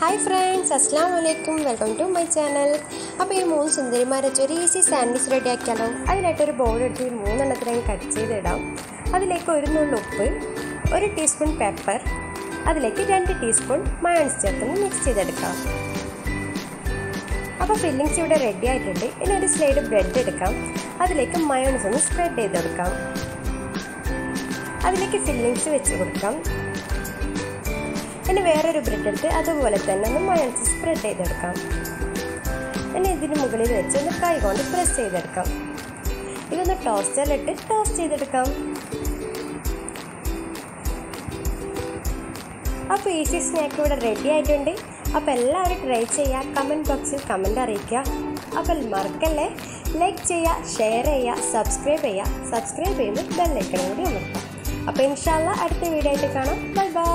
hi friends അസ്സാം വലൈക്കും welcome to my channel അപ്പോൾ ഈ മൂന്ന് സുന്ദരിമാരെ വെച്ച് ഒരു ഈസി സാൻഡ്വിച്ച് റെഡി ആക്കിയാലോ അതിനായിട്ടൊരു ബൗൾ എടുത്ത് ഈ മൂന്നെണ്ണത്തിനും കട്ട് ചെയ്തിടാം അതിലേക്ക് ഒരു നുള്ളു ഉപ്പ് ഒരു ടീസ്പൂൺ പെപ്പർ അതിലേക്ക് രണ്ട് ടീസ്പൂൺ മയോൺസ് ചേർത്തൊന്ന് മിക്സ് ചെയ്തെടുക്കാം അപ്പോൾ ഫില്ലിങ്സ് ഇവിടെ റെഡി ആയിട്ടുണ്ട് ഇനി ഒരു സ്ലൈഡ് ബ്രെഡ് എടുക്കാം അതിലേക്ക് മയോൺസ് ഒന്ന് സ്പ്രെഡ് ചെയ്തെടുക്കാം അതിലേക്ക് ഫില്ലിങ്സ് വെച്ച് കൊടുക്കാം ഇനി വേറൊരു ബ്രെഡ് എടുത്ത് അതുപോലെ തന്നെ ഒന്ന് മയോൺസ് സ്പ്രെഡ് ചെയ്തെടുക്കാം ഇനി ഇതിന് മുകളിൽ വെച്ച് ഒന്ന് കൈ കൊണ്ട് പ്രസ് ചെയ്തെടുക്കാം ഇതൊന്ന് ടോസ്റ്ററിലിട്ട് ടോസ്റ്റ് ചെയ്തെടുക്കാം അപ്പോൾ ഈസി സ്നാക്ക് ഇവിടെ റെഡി ആയിട്ടുണ്ട് അപ്പോൾ എല്ലാവരും ട്രൈ ചെയ്യുക കമൻറ്റ് ബോക്സിൽ കമൻറ്റ് അറിയിക്കുക അപ്പോൾ മറക്കല്ലേ ലൈക്ക് ചെയ്യുക ഷെയർ ചെയ്യുക സബ്സ്ക്രൈബ് ചെയ്യുക സബ്സ്ക്രൈബ് ചെയ്യുമ്പോൾ ബെല്ലൈക്കണം കൂടി അമർത്താം അപ്പോൾ ഇൻഷാല്ല അടുത്ത വീഡിയോ ആയിട്ട് കാണാം ബൈ ബൈ